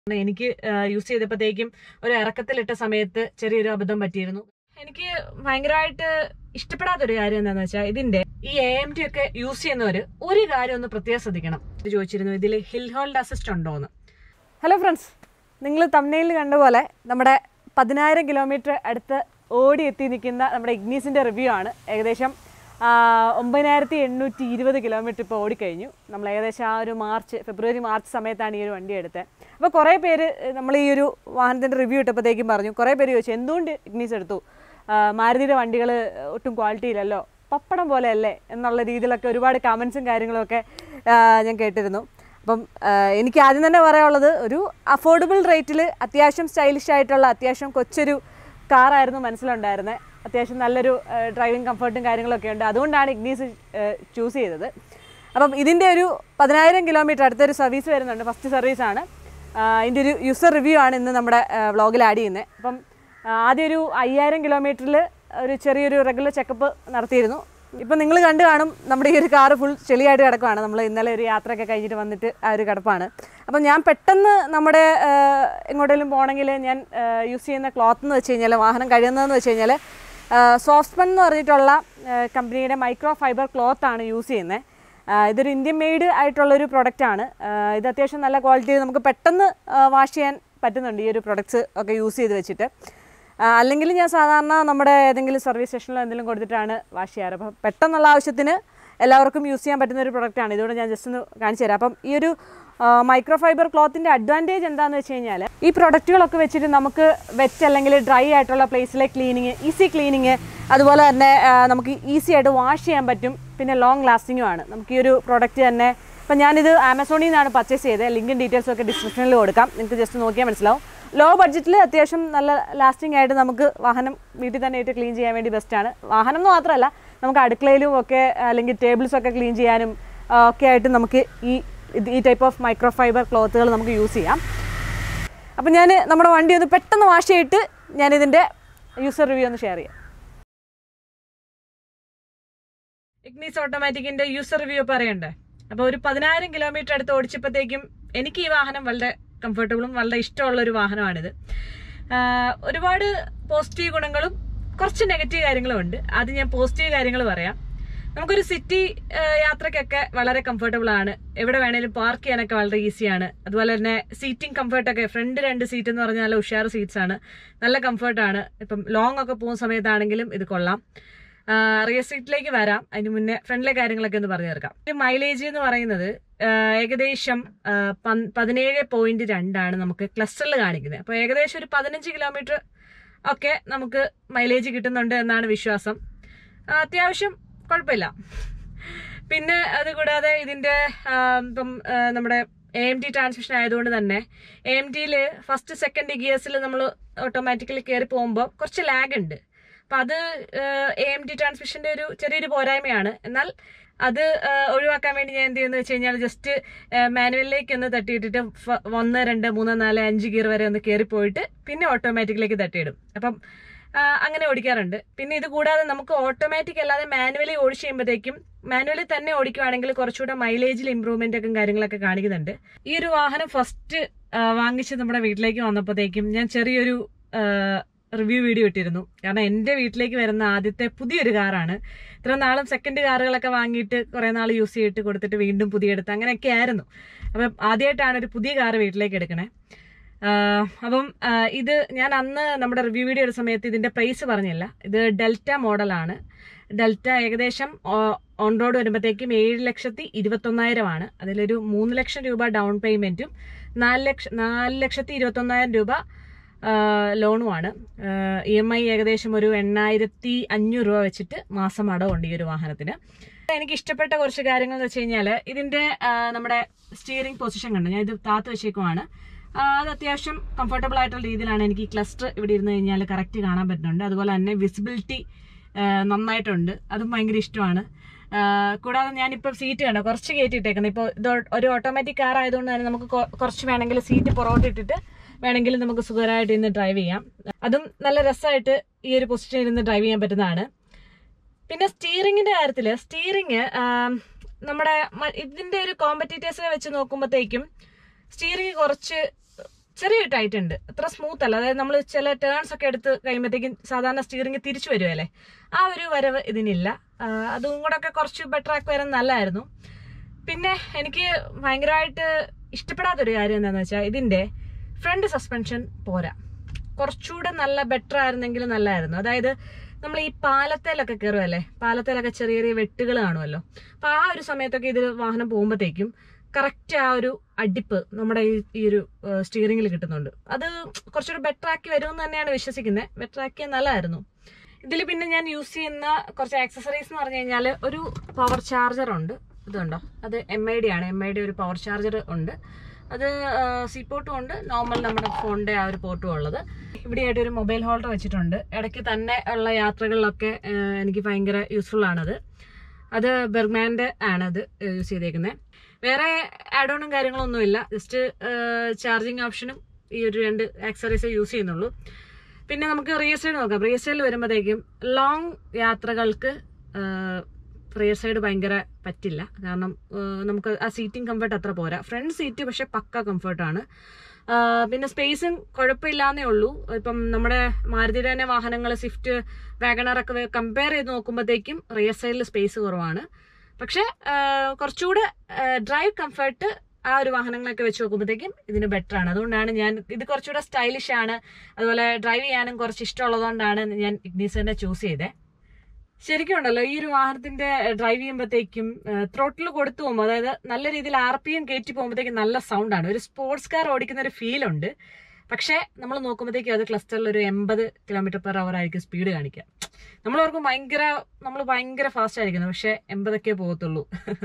എനിക്ക് യൂസ് ചെയ്തപ്പോഴത്തേക്കും ഒരു ഇറക്കത്തിലിട്ട സമയത്ത് ചെറിയൊരു അബദ്ധം പറ്റിയിരുന്നു എനിക്ക് ഭയങ്കരമായിട്ട് ഇഷ്ടപ്പെടാത്തൊരു കാര്യം എന്താണെന്ന് വെച്ചാൽ ഇതിന്റെ ഈ എ എം ടി ഒക്കെ യൂസ് ചെയ്യുന്നവര് ഒരു കാര്യം ഒന്ന് പ്രത്യേകം ശ്രദ്ധിക്കണം ഇത് ചോദിച്ചിരുന്നു ഇതിൽ ഹിൽ ഹോൾഡ് അസിസ്റ്റ് ഉണ്ടോ എന്ന് ഹലോ ഫ്രണ്ട്സ് നിങ്ങൾ തമിഴ്നയിൽ കണ്ട പോലെ നമ്മുടെ പതിനായിരം കിലോമീറ്റർ അടുത്ത് ഓടി എത്തി നിൽക്കുന്ന നമ്മുടെ ഇഗ്നീസിൻ്റെ റിവ്യൂ ആണ് ഏകദേശം ആ, ഒമ്പതിനായിരത്തി എണ്ണൂറ്റി ഇരുപത് കിലോമീറ്റർ ഇപ്പോൾ ഓടിക്കഴിഞ്ഞു നമ്മൾ ഏകദേശം ആ ഒരു മാർച്ച് ഫെബ്രുവരി മാർച്ച് സമയത്താണ് ഈ ഒരു വണ്ടി എടുത്തത് അപ്പോൾ കുറേ പേര് നമ്മൾ ഈ ഒരു വാഹനത്തിൻ്റെ റിവ്യൂ ഇട്ടപ്പോഴത്തേക്കും പറഞ്ഞു കുറേ പേര് ചോദിച്ചു എന്തുകൊണ്ട് ഇഗ്നീസ് എടുത്തു ആ, മാരുതിയുടെ വണ്ടികൾ ഒട്ടും ക്വാളിറ്റി ഇല്ലല്ലോ പപ്പടം പോലെയല്ലേ എന്നുള്ള രീതിയിലൊക്കെ ഒരുപാട് കമൻസും കാര്യങ്ങളൊക്കെ ആ, ഞാൻ കേട്ടിരുന്നു അപ്പം ആ, എനിക്ക് ആദ്യം തന്നെ പറയാനുള്ളത് ഒരു അഫോർഡബിൾ റേറ്റിൽ അത്യാവശ്യം സ്റ്റൈലിഷ് ആയിട്ടുള്ള അത്യാവശ്യം കൊച്ചൊരു കാറായിരുന്നു മനസ്സിലുണ്ടായിരുന്നത് അത്യാവശ്യം നല്ലൊരു ഡ്രൈവിംഗ് കംഫർട്ടും കാര്യങ്ങളൊക്കെ ഉണ്ട് അതുകൊണ്ടാണ് ഇഗ്നീസ് ചൂസ് ചെയ്തത് അപ്പം ഇതിൻ്റെ ഒരു പതിനായിരം കിലോമീറ്റർ അടുത്തൊരു സർവീസ് വരുന്നുണ്ട് ഫസ്റ്റ് സർവീസാണ് ഇതിൻ്റെ ഒരു യൂസർ റിവ്യൂ ആണ് ഇന്ന് നമ്മുടെ വ്ളോഗിൽ ആഡ് ചെയ്യുന്നത് അപ്പം ആ, ആദ്യം ഒരു അയ്യായിരം കിലോമീറ്ററിൽ ഒരു ചെറിയൊരു റെഗുലർ ചെക്കപ്പ് നടത്തിയിരുന്നു ഇപ്പം നിങ്ങൾ കണ്ടു കാണും നമ്മുടെ ഈ ഒരു കാറ് ഫുൾ ചെളിയായിട്ട് കിടക്കുവാണ് നമ്മൾ ഇന്നലെ ഒരു യാത്രയൊക്കെ കഴിഞ്ഞിട്ട് വന്നിട്ട് ആ ഒരു കിടപ്പാണ് അപ്പം ഞാൻ പെട്ടെന്ന് നമ്മുടെ ആ, എങ്ങോട്ടേലും പോകണമെങ്കിൽ ഞാൻ യൂസ് ചെയ്യുന്ന ക്ലോത്ത് എന്ന് വെച്ച് കഴിഞ്ഞാൽ വാഹനം കഴിയുന്നതെന്ന് വെച്ച് കഴിഞ്ഞാൽ സോഫ്റ്റ്മൺ എന്ന് പറഞ്ഞിട്ടുള്ള ആ, കമ്പനിയുടെ മൈക്രോ ഫൈബർ ക്ലോത്ത് ആണ് യൂസ് ചെയ്യുന്നത് ഇതൊരു ഇന്ത്യൻ മെയ്ഡ് ആയിട്ടുള്ളൊരു പ്രൊഡക്റ്റാണ് ഇത് അത്യാവശ്യം നല്ല ക്വാളിറ്റിയിൽ നമുക്ക് പെട്ടെന്ന് വാഷ് ചെയ്യാൻ പറ്റുന്നുണ്ട് ഈ ഒരു പ്രൊഡക്ട്സ് ഒക്കെ യൂസ് ചെയ്ത് വെച്ചിട്ട് ആ, അല്ലെങ്കിൽ ഞാൻ സാധാരണ നമ്മുടെ ഏതെങ്കിലും സർവീസ് സ്റ്റേഷനിലോ എന്തെങ്കിലും കൊടുത്തിട്ടാണ് വാഷ് ചെയ്യാറ് അപ്പോൾ പെട്ടെന്നുള്ള ആവശ്യത്തിന് എല്ലാവർക്കും യൂസ് ചെയ്യാൻ പറ്റുന്ന ഒരു പ്രൊഡക്റ്റാണ് ഇതുകൊണ്ട് ഞാൻ ജസ്റ്റ് ഒന്ന് കാണിച്ചു തരാം അപ്പം ഈ ഒരു മൈക്രോ ഫൈബർ ക്ലോത്തിൻ്റെ അഡ്വാൻറ്റേജ് എന്താണെന്ന് വെച്ച് കഴിഞ്ഞാൽ ഈ പ്രൊഡക്റ്റുകളൊക്കെ വെച്ചിട്ട് നമുക്ക് വെറ്റ് അല്ലെങ്കിൽ ഡ്രൈ ആയിട്ടുള്ള പ്ലേസിലെ ക്ലീനിങ് ഈസി ക്ലീനിങ് അതുപോലെ തന്നെ ആ, നമുക്ക് ഈസി ആയിട്ട് വാഷ് ചെയ്യാൻ പറ്റും പിന്നെ ലോങ് ലാസ്റ്റിങ്ങും ആണ് നമുക്ക് ഈ ഒരു പ്രോഡക്റ്റ് തന്നെ ഇപ്പം ഞാനിത് ആമസോണിൽ നിന്നാണ് പർച്ചേസ് ചെയ്തത് ലിങ്കും ഡീറ്റെയിൽസും ഒക്കെ ഡിസ്ക്രിപ്ഷനിൽ കൊടുക്കാം നിങ്ങൾക്ക് ജസ്റ്റ് നോക്കിയാൽ മനസ്സിലാവും ലോ ബഡ്ജറ്റിൽ അത്യാവശ്യം നല്ല ലാസ്റ്റിംഗ് ആയിട്ട് നമുക്ക് വാഹനം വീട്ടിൽ തന്നെ ആയിട്ട് ക്ലീൻ ചെയ്യാൻ വേണ്ടി ബെസ്റ്റാണ് വാഹനം എന്ന് മാത്രമല്ല നമുക്ക് അടുക്കളയിലും ഒക്കെ അല്ലെങ്കിൽ ടേബിൾസ് ഒക്കെ ക്ലീൻ ചെയ്യാനും ആ, ഒക്കെ ആയിട്ട് നമുക്ക് ഈ ഇത് ഈ ടൈപ്പ് ഓഫ് മൈക്രോ ഫൈബർ ക്ലോത്തുകൾ നമുക്ക് യൂസ് ചെയ്യാം അപ്പം ഞാൻ നമ്മുടെ വണ്ടി ഒന്ന് പെട്ടെന്ന് വാഷ് ചെയ്തിട്ട് ഞാനിതിൻ്റെ യൂസർ റിവ്യൂ ഒന്ന് ഷെയർ ചെയ്യാം ഇഗ്നീസ് ഓട്ടോമാറ്റിക്കിന്റെ യൂസർ റിവ്യൂ പറയണ്ടേ അപ്പോൾ ഒരു പതിനായിരം കിലോമീറ്റർ അടുത്ത് ഓടിച്ചപ്പോഴത്തേക്കും എനിക്ക് ഈ വാഹനം വളരെ കംഫർട്ടബിളും വളരെ ഇഷ്ടമുള്ള ഒരു വാഹനമാണിത് ആഹ് ഒരുപാട് പോസിറ്റീവ് ഗുണങ്ങളും കുറച്ച് നെഗറ്റീവ് കാര്യങ്ങളും ഉണ്ട് ആദ്യം ഞാൻ പോസിറ്റീവ് കാര്യങ്ങൾ പറയാം നമുക്കൊരു സിറ്റി യാത്രയ്ക്കൊക്കെ വളരെ കംഫർട്ടബിൾ ആണ് എവിടെ വേണേലും പാർക്ക് ചെയ്യാനൊക്കെ വളരെ ഈസിയാണ് അതുപോലെ തന്നെ സീറ്റിംഗ് കംഫർട്ടൊക്കെ ഫ്രണ്ട് രണ്ട് സീറ്റ് എന്ന് പറഞ്ഞാൽ ഉഷാർ സീറ്റ്സ് ആണ് നല്ല കംഫർട്ടാണ് ഇപ്പം ലോങ് ഒക്കെ പോകുന്ന സമയത്താണെങ്കിലും ഇത് കൊള്ളാം റിയർ സീറ്റിലേക്ക് വരാം അതിന് മുന്നേ ഫ്രണ്ടിലെ കാര്യങ്ങളൊക്കെ ഒന്ന് പറഞ്ഞു തീർക്കാം ഒരു മൈലേജ് എന്ന് പറയുന്നത് ആ, ഏകദേശം ആ, പൻ- പതിനേഴ് പോയിന്റ് രണ്ടാണ് നമുക്ക് ക്ലസ്റ്ററിൽ കാണിക്കുന്നത് അപ്പോൾ ഏകദേശം ഒരു പതിനഞ്ച് കിലോമീറ്റർ ഒക്കെ നമുക്ക് മൈലേജ് കിട്ടുന്നുണ്ട് എന്നാണ് വിശ്വാസം ആ, അത്യാവശ്യം കുഴപ്പമില്ല പിന്നെ അതുകൂടാതെ ഇതിന്റെ ആ, ഇപ്പം ആ, നമ്മുടെ എ എം ടി ട്രാൻസ്മിഷൻ ആയതുകൊണ്ട് തന്നെ എ എം ടിയിൽ ഫസ്റ്റ് സെക്കൻഡ് ഗിയേഴ്സിൽ നമ്മൾ ഓട്ടോമാറ്റിക്കലി കയറി പോകുമ്പോൾ കുറച്ച് ലാഗ് ഉണ്ട് അപ്പം അത് എ എം ടി ട്രാൻസ്മിഷന്റെ ഒരു ചെറിയൊരു പോരായ്മയാണ് എന്നാൽ അത് ആ, ഒഴിവാക്കാൻ വേണ്ടി ഞാൻ എന്ത് ചെയ്യുന്നത് വെച്ച് കഴിഞ്ഞാൽ ജസ്റ്റ് മാനുവലിലേക്ക് ഒന്ന് തട്ടിയിട്ടിട്ട് ഫ- ഒന്ന് രണ്ട് മൂന്ന് നാല് അഞ്ച് ഗിയർ വരെ ഒന്ന് കയറി പോയിട്ട് പിന്നെ ഓട്ടോമാറ്റിക്കിലേക്ക് തട്ടിയിടും അപ്പം ആ, അങ്ങനെ ഓടിക്കാറുണ്ട് പിന്നെ ഇത് കൂടാതെ നമുക്ക് ഓട്ടോമാറ്റിക് അല്ലാതെ മാനുവലി ഓടിച്ച് ചെയ്യുമ്പോഴത്തേക്കും മാനുവലി തന്നെ ഓടിക്കുവാണെങ്കിൽ കുറച്ചുകൂടെ മൈലേജിൽ ഇമ്പ്രൂവ്മെന്റ് ഒക്കെ കാര്യങ്ങളൊക്കെ കാണിക്കുന്നുണ്ട് ഈ ഒരു വാഹനം ഫസ്റ്റ് വാങ്ങിച്ച് നമ്മുടെ വീട്ടിലേക്ക് വന്നപ്പോഴത്തേക്കും ഞാൻ ചെറിയൊരു റിവ്യൂ വീഡിയോ ഇട്ടിരുന്നു കാരണം എൻ്റെ വീട്ടിലേക്ക് വരുന്ന ആദ്യത്തെ പുതിയൊരു കാറാണ് ഇത്ര നാളും സെക്കൻഡ് കാറുകളൊക്കെ വാങ്ങിയിട്ട് കുറേ നാൾ യൂസ് ചെയ്തിട്ട് കൊടുത്തിട്ട് വീണ്ടും പുതിയ എടുത്ത് അങ്ങനെയൊക്കെ ആയിരുന്നു അപ്പം ആദ്യമായിട്ടാണ് ഒരു പുതിയ കാറ് വീട്ടിലേക്ക് എടുക്കണേ ആഹ് അപ്പം ആഹ് ഇത് ഞാൻ അന്ന് നമ്മുടെ റിവ്യൂ വീഡിയോ എടുത്ത സമയത്ത് ഇതിന്റെ പ്രൈസ് പറഞ്ഞില്ല ഇത് ഡെൽറ്റ മോഡലാണ് ഡെൽറ്റ ഏകദേശം ഓൺ റോഡ് വരുമ്പോഴത്തേക്കും ഏഴ് ലക്ഷത്തി ഇരുപത്തൊന്നായിരം ആണ് അതിലൊരു മൂന്ന് ലക്ഷം രൂപ ഡൗൺ പേയ്മെന്റും നാല് ലക്ഷം നാല് ലക്ഷത്തി ഇരുപത്തൊന്നായിരം രൂപ ലോണുമാണ് ഇ എം ഐ ഏകദേശം ഒരു എണ്ണായിരത്തി അഞ്ഞൂറ് രൂപ വെച്ചിട്ട് മാസം അടവുണ്ട് ഈ ഒരു വാഹനത്തിന് എനിക്ക് ഇഷ്ടപ്പെട്ട കുറച്ച് കാര്യങ്ങൾ എന്ന് വെച്ച് കഴിഞ്ഞാൽ ഇതിന്റെ ആ, നമ്മുടെ സ്റ്റിയറിംഗ് പൊസിഷൻ കണ്ടു ഞാൻ ഇത് താത്ത് വെച്ചേക്കുവാണ് ആ, അത് അത്യാവശ്യം കംഫർട്ടബിൾ ആയിട്ടുള്ള രീതിയിലാണ് എനിക്ക് ഈ ക്ലസ്റ്റർ ഇവിടെ ഇരുന്ന് കഴിഞ്ഞാൽ കറക്റ്റ് കാണാൻ പറ്റുന്നുണ്ട് അതുപോലെ തന്നെ വിസിബിലിറ്റി നന്നായിട്ടുണ്ട് അതും ഭയങ്കര ഇഷ്ടമാണ് ആ, കൂടാതെ ഞാനിപ്പോൾ സീറ്റ് കണ്ടോ കുറച്ച് കയറ്റിയിട്ടേക്കുന്നത് ഇപ്പോൾ ഇത് ഒരു ഓട്ടോമാറ്റിക് കാർ ആയതുകൊണ്ട് തന്നെ നമുക്ക് കൊ- കുറച്ച് വേണമെങ്കിൽ സീറ്റ് പുറകോട്ടിട്ടിട്ട് വേണമെങ്കിൽ നമുക്ക് സുഖകരമായിട്ട് ഇരുന്ന് ഡ്രൈവ് ചെയ്യാം അതും നല്ല രസമായിട്ട് ഈ ഒരു പൊസിഷനിൽ ഇരുന്ന് ഡ്രൈവ് ചെയ്യാൻ പറ്റുന്നതാണ് പിന്നെ സ്റ്റീറിങ്ങിന്റെ കാര്യത്തിൽ സ്റ്റീറിങ് നമ്മുടെ മ- ഇതിന്റെ ഒരു കോമ്പറ്റീറ്റേഴ്സിനെ വെച്ച് നോക്കുമ്പോഴത്തേക്കും സ്റ്റീറിങ് കുറച്ച് ചെറിയ ടൈറ്റ് ഉണ്ട് അത്ര സ്മൂത്ത് അല്ല അതായത് നമ്മൾ ചില ടേൺസ് ഒക്കെ എടുത്ത് കഴിയുമ്പോഴത്തേക്കും സാധാരണ സ്റ്റിയറിംഗ് തിരിച്ചു വരുമല്ലേ ആ ഒരു വരവ് ഇതിനില്ല ആ, അതും കൂടെ ഒക്കെ കുറച്ച് ബെറ്റർ ആക്കി വരാൻ നല്ലതായിരുന്നു പിന്നെ എനിക്ക് ഭയങ്കരമായിട്ട് ഇഷ്ടപ്പെടാത്തൊരു കാര്യം എന്താണെന്ന് വെച്ചാൽ ഇതിന്റെ ഫ്രണ്ട് സസ്പെൻഷൻ പോരാ കുറച്ചുകൂടെ നല്ല ബെറ്റർ ആയിരുന്നെങ്കിൽ നല്ലതായിരുന്നു അതായത് നമ്മൾ ഈ പാലത്തേലൊക്കെ കയറുമല്ലേ പാലത്തേലൊക്കെ ചെറിയ ചെറിയ വെട്ടുകൾ കാണുമല്ലോ അപ്പൊ ആ ഒരു സമയത്തൊക്കെ ഇതിൽ വാഹനം പോകുമ്പോഴത്തേക്കും കറക്റ്റ് ആ ഒരു അടിപ്പ് നമ്മുടെ ഈ ഈ ഒരു സ്റ്റിയറിംഗിൽ കിട്ടുന്നുണ്ട് അത് കുറച്ചുകൂടി ബെറ്റർ ആക്കി വരുമെന്ന് തന്നെയാണ് വിശ്വസിക്കുന്നത് ബെറ്റർ ആക്കിയാൽ നല്ലതായിരുന്നു ഇതിൽ പിന്നെ ഞാൻ യൂസ് ചെയ്യുന്ന കുറച്ച് ആക്സസറീസ് എന്ന് പറഞ്ഞു കഴിഞ്ഞാൽ ഒരു പവർ ചാർജർ ഉണ്ട് ഇതുണ്ടോ അത് എം ഐ ഡി ആണ് എം ഐ ഡി ഒരു പവർ ചാർജർ ഉണ്ട് അത് സി പോർട്ടും ഉണ്ട് നോർമൽ നമ്മുടെ ഫോണിന്റെ ആ ഒരു പോർട്ടും ഉള്ളത് ഇവിടെയായിട്ട് ഒരു മൊബൈൽ ഹോൾഡർ വെച്ചിട്ടുണ്ട് ഇടയ്ക്ക് തന്നെ ഉള്ള യാത്രകളിലൊക്കെ ആ, എനിക്ക് ഭയങ്കര യൂസ്ഫുൾ ആണത് അത് ബെർഗ്മാൻ്റെ ആണ് അത് യൂസ് ചെയ്തേക്കുന്നത് വേറെ ആഡ് ഓണും കാര്യങ്ങളൊന്നും ഇല്ല ജസ്റ്റ് ചാർജിങ് ഓപ്ഷനും ഈ ഒരു രണ്ട് ആക്സറീസ് യൂസ് ചെയ്യുന്നുള്ളൂ പിന്നെ നമുക്ക് റിയർ സൈഡ് നോക്കാം റിയർ സൈഡിൽ വരുമ്പോഴത്തേക്കും ലോങ് യാത്രകൾക്ക് റിയർ സൈഡ് ഭയങ്കര പറ്റില്ല കാരണം ആ, നമുക്ക് ആ സീറ്റിംഗ് കംഫർട്ട് അത്ര പോരാ ഫ്രണ്ട് സീറ്റ് പക്ഷെ പക്ക കംഫർട്ടാണ് പിന്നെ സ്പേസും കുഴപ്പമില്ലാന്നേ ഉള്ളൂ ഇപ്പം നമ്മുടെ മാരുതിയുടെ തന്നെ വാഹനങ്ങൾ സ്വിഫ്റ്റ് വാഗണറൊക്കെ കമ്പയർ ചെയ്ത് നോക്കുമ്പോഴത്തേക്കും റിയർ സൈഡിൽ സ്പേസ് കുറവാണ് പക്ഷെ ആ, കുറച്ചുകൂടെ ഡ്രൈവ് കംഫർട്ട് ആ ഒരു വാഹനങ്ങളൊക്കെ വെച്ച് നോക്കുമ്പോഴത്തേക്കും ഇതിന് ബെറ്റർ ആണ് അതുകൊണ്ടാണ് ഞാൻ ഇത് കുറച്ചുകൂടെ സ്റ്റൈലിഷ് ആണ് അതുപോലെ ഡ്രൈവ് ചെയ്യാനും കുറച്ച് ഇഷ്ടമുള്ളതുകൊണ്ടാണ് ഞാൻ ഇഗ്നീസിനെ ചൂസ് ചെയ്തത് ശരിക്കും ഉണ്ടല്ലോ ഈ ഒരു വാഹനത്തിന്റെ ഡ്രൈവ് ചെയ്യുമ്പോഴത്തേക്കും ത്രോട്ടിൽ കൊടുത്തു പോകുമ്പോൾ അതായത് നല്ല രീതിയിൽ ആർ പി എം കയറ്റി പോകുമ്പോഴത്തേക്കും നല്ല സൗണ്ട് ആണ് ഒരു സ്പോർട്സ് കാർ ഓടിക്കുന്ന ഒരു ഫീൽ ഉണ്ട് പക്ഷേ നമ്മൾ നോക്കുമ്പോഴത്തേക്കും അത് ക്ലസ്റ്ററിൽ ഒരു എൺപത് കിലോമീറ്റർ പെർ അവർ ആയിരിക്കും സ്പീഡ് കാണിക്കുക നമ്മൾ ഓർക്കും ഭയങ്കര നമ്മൾ ഭയങ്കര ഫാസ്റ്റ് ആയിരിക്കുന്നു പക്ഷെ എൺപതൊക്കെ പോകത്തുള്ളൂ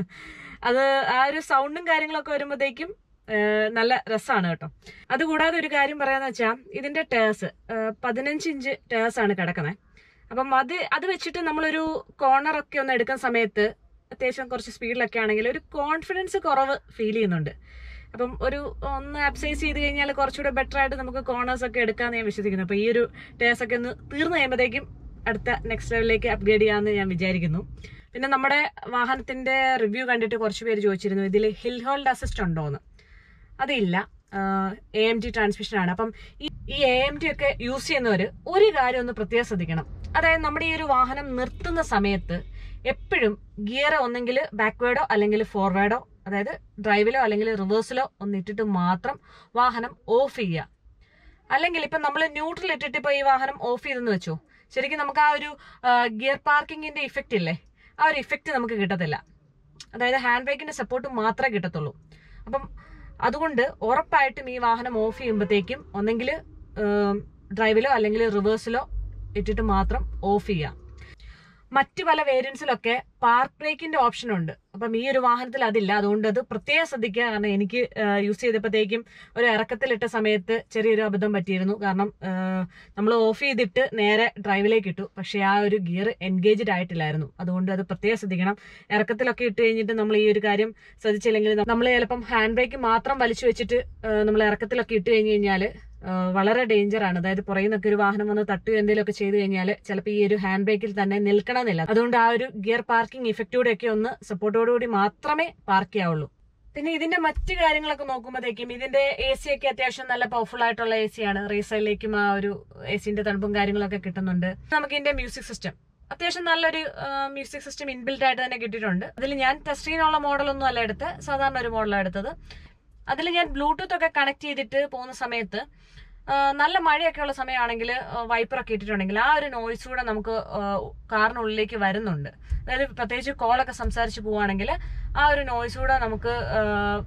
അത് ആ ഒരു സൗണ്ടും കാര്യങ്ങളൊക്കെ വരുമ്പോഴത്തേക്കും ഏഹ്, നല്ല രസമാണ് കേട്ടോ അതുകൂടാതെ ഒരു കാര്യം പറയാന്ന് വെച്ചാൽ ഇതിന്റെ ടേഴ്സ് പതിനഞ്ച് ഇഞ്ച് ടേഴ്സ് ആണ് കിടക്കുന്നത് അപ്പം അത് അത് വെച്ചിട്ട് നമ്മളൊരു കോർണർ ഒക്കെ ഒന്ന് എടുക്കുന്ന സമയത്ത് അത്യാവശ്യം കുറച്ച് സ്പീഡിലൊക്കെ ആണെങ്കിൽ ഒരു കോൺഫിഡൻസ് കുറവ് ഫീൽ ചെയ്യുന്നുണ്ട് അപ്പം ഒരു ഒന്ന് അപ്സൈസ് ചെയ്ത് കഴിഞ്ഞാൽ കുറച്ചുകൂടെ ബെറ്റർ ആയിട്ട് നമുക്ക് കോർണേഴ്സ് ഒക്കെ എടുക്കാമെന്ന് ഞാൻ വിശ്വസിക്കുന്നു അപ്പോൾ ഈ ഒരു ടേസ് ഒക്കെ ഒന്ന് തീർന്നു കഴിയുമ്പോഴത്തേക്കും അടുത്ത നെക്സ്റ്റ് ലെവലിലേക്ക് അപ്ഗ്രേഡ് ചെയ്യാമെന്ന് ഞാൻ വിചാരിക്കുന്നു പിന്നെ നമ്മുടെ വാഹനത്തിന്റെ റിവ്യൂ കണ്ടിട്ട് കുറച്ച് പേര് ചോദിച്ചിരുന്നു ഇതിൽ ഹിൽ ഹോൾഡ് അസിസ്റ്റ് ഉണ്ടോ എന്ന് അതില്ല എ എം ടി ട്രാൻസ്മിഷൻ ആണ് അപ്പം ഈ ഈ എ എം ടി ഒക്കെ യൂസ് ചെയ്യുന്നവർ ഒരു കാര്യം ഒന്ന് പ്രത്യേകം ശ്രദ്ധിക്കണം അതായത് നമ്മുടെ ഈ ഒരു വാഹനം നിർത്തുന്ന സമയത്ത് എപ്പോഴും ഗിയർ ഒന്നെങ്കിൽ ബാക്ക്വേർഡോ അല്ലെങ്കിൽ ഫോർവേഡോ അതായത് ഡ്രൈവിലോ അല്ലെങ്കിൽ റിവേഴ്സിലോ ഒന്ന് ഇട്ടിട്ട് മാത്രം വാഹനം ഓഫ് ചെയ്യുക അല്ലെങ്കിൽ ഇപ്പം നമ്മൾ ന്യൂട്രൽ ഇട്ടിട്ട് ഇപ്പോൾ ഈ വാഹനം ഓഫ് ചെയ്തെന്ന് വെച്ചോ ശരിക്കും നമുക്ക് ആ ഒരു ഗിയർ പാർക്കിങ്ങിന്റെ ഇഫക്റ്റ് ഇല്ലേ ആ ഒരു ഇഫക്റ്റ് നമുക്ക് കിട്ടത്തില്ല അതായത് ഹാൻഡ് ബ്രേക്കിന്റെ സപ്പോർട്ട് മാത്രമേ കിട്ടത്തുള്ളൂ അപ്പം അതുകൊണ്ട് ഉറപ്പായിട്ടും ഈ വാഹനം ഓഫ് ചെയ്യുമ്പോഴത്തേക്കും ഒന്നെങ്കിൽ ഡ്രൈവിലോ അല്ലെങ്കിൽ റിവേഴ്സിലോ ഇട്ടിട്ട് മാത്രം ഓഫ് ചെയ്യാം മറ്റു പല വേരിയൻസിലൊക്കെ പാർക്ക് ബ്രേക്കിന്റെ ഓപ്ഷൻ ഉണ്ട് അപ്പം ഈ ഒരു വാഹനത്തിൽ അതില്ല അതുകൊണ്ട് അത് പ്രത്യേകം ശ്രദ്ധിക്കുക കാരണം എനിക്ക് യൂസ് ചെയ്തപ്പോഴത്തേക്കും ഒരു ഇറക്കത്തിലിട്ട സമയത്ത് ചെറിയൊരു അബദ്ധം പറ്റിയിരുന്നു കാരണം നമ്മൾ ഓഫ് ചെയ്തിട്ട് നേരെ ഡ്രൈവിലേക്ക് ഇട്ടു പക്ഷേ ആ ഒരു ഗിയർ എൻഗേജ്ഡ് ആയിട്ടില്ലായിരുന്നു അതുകൊണ്ട് അത് പ്രത്യേകം ശ്രദ്ധിക്കണം ഇറക്കത്തിലൊക്കെ ഇട്ട് കഴിഞ്ഞിട്ട് നമ്മൾ ഈ ഒരു കാര്യം ശ്രദ്ധിച്ചില്ലെങ്കിൽ നമ്മൾ ചിലപ്പം ഹാൻഡ് ബ്രേക്ക് മാത്രം വലിച്ചു വെച്ചിട്ട് നമ്മൾ ഇറക്കത്തിലൊക്കെ ഇട്ട് കഴിഞ്ഞ് കഴിഞ്ഞാൽ വളരെ ഡേഞ്ചർ ആണ് അതായത് പുറകിൽ നിന്നൊക്കെ ഒരു വാഹനം വന്ന് തട്ടുകയോ എന്തെങ്കിലുമൊക്കെ ചെയ്ത് കഴിഞ്ഞാൽ ചിലപ്പോൾ ഈ ഒരു ഹാൻഡ് ബ്രേക്കിൽ തന്നെ നിൽക്കണമെന്നില്ല അതുകൊണ്ട് ആ ഒരു ഗിയർ പാർക്കിംഗ് ഇഫക്റ്റൂടെ ഒക്കെ ഒന്ന് സപ്പോർട്ടോടുകൂടി മാത്രമേ പാർക്ക് ചെയ്യാവുള്ളൂ പിന്നെ ഇതിന്റെ മറ്റു കാര്യങ്ങളൊക്കെ നോക്കുമ്പോഴത്തേക്കും ഇതിന്റെ എ സി ഒക്കെ അത്യാവശ്യം നല്ല പവർഫുൾ ആയിട്ടുള്ള എ സി ആണ് റീസൈഡിലേക്കും ആ ഒരു എ സിന്റെ തണുപ്പും കാര്യങ്ങളൊക്കെ കിട്ടുന്നുണ്ട് നമുക്ക് ഇതിന്റെ മ്യൂസിക് സിസ്റ്റം അത്യാവശ്യം നല്ലൊരു മ്യൂസിക് സിസ്റ്റം ഇൻബിൽറ്റ് ആയിട്ട് തന്നെ കിട്ടിയിട്ടുണ്ട് അതിൽ ഞാൻ ടെസ്റ്റ് ചെയ്യാനുള്ള മോഡലൊന്നും അല്ല എടുത്ത് സാധാരണ ഒരു മോഡലാണ് എടുത്തത് അതിൽ ഞാൻ ബ്ലൂടൂത്ത് ഒക്കെ കണക്ട് ചെയ്തിട്ട് പോകുന്ന സമയത്ത് ആ, നല്ല മഴയൊക്കെ ഉള്ള സമയമാണെങ്കിൽ വൈപ്പറൊക്കെ ഇട്ടിട്ടുണ്ടെങ്കിൽ ആ ഒരു നോയ്സ് കൂടെ നമുക്ക് ആ, കാറിനുള്ളിലേക്ക് വരുന്നുണ്ട് അതായത് പ്രത്യേകിച്ച് കോളൊക്കെ സംസാരിച്ച് പോവുകയാണെങ്കിൽ ആ ഒരു നോയ്സ് കൂടെ നമുക്ക് ആ,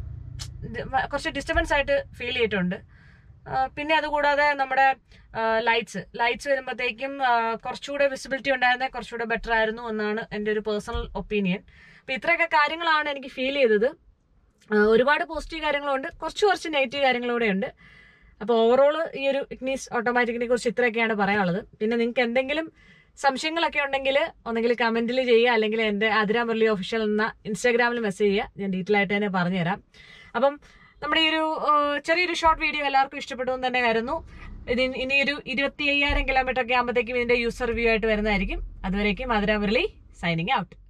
ഇത് വ- കുറച്ച് ഡിസ്റ്റർബൻസ് ആയിട്ട് ഫീൽ ചെയ്തിട്ടുണ്ട് ആ, പിന്നെ അതുകൂടാതെ നമ്മുടെ ലൈറ്റ്സ് ലൈറ്റ്സ് വരുമ്പോഴത്തേക്കും ആ, കുറച്ചുകൂടെ വിസിബിലിറ്റി ഉണ്ടായിരുന്നത് കുറച്ചുകൂടെ ബെറ്റർ ആയിരുന്നു എന്നാണ് എൻ്റെ ഒരു പേഴ്സണൽ ഒപ്പീനിയൻ അപ്പൊ ഇത്രയൊക്കെ കാര്യങ്ങളാണ് എനിക്ക് ഫീൽ ചെയ്തത് ആ, ഒരുപാട് പോസിറ്റീവ് കാര്യങ്ങളുണ്ട് കുറച്ച് കുറച്ച് നെഗറ്റീവ് കാര്യങ്ങളൂടെ ഉണ്ട് അപ്പോൾ ഓവറോൾ ഈ ഒരു ഇഗ്നീസ് ഓട്ടോമാറ്റിക്കിനെ കുറിച്ച് ഇത്രയൊക്കെയാണ് പറയാനുള്ളത് പിന്നെ നിങ്ങൾക്ക് എന്തെങ്കിലും സംശയങ്ങളൊക്കെ ഉണ്ടെങ്കിൽ ഒന്നെങ്കിൽ കമന്റിൽ ചെയ്യുക അല്ലെങ്കിൽ എൻ്റെ ആതിര മുരളി ഒഫീഷ്യൽ എന്ന ഇൻസ്റ്റാഗ്രാമിൽ മെസ്സേജ് ചെയ്യുക ഞാൻ ഡീറ്റെയിൽ ആയിട്ട് തന്നെ പറഞ്ഞുതരാം അപ്പം നമ്മുടെ ഈ ഒരു ആ, ചെറിയൊരു ഷോർട്ട് വീഡിയോ എല്ലാവർക്കും ഇഷ്ടപ്പെട്ടു എന്ന് തന്നെ കരുതുന്നു ഇതിന് ഇനി ഒരു ഇരുപത്തി അയ്യായിരം കിലോമീറ്റർ ഒക്കെ ആകുമ്പോഴത്തേക്കും ഇതിന്റെ യൂസർ റിവ്യൂ ആയിട്ട് വരുന്നതായിരിക്കും അതുവരേക്കും ആതിര മുരളി സൈനിങ് ഔട്ട്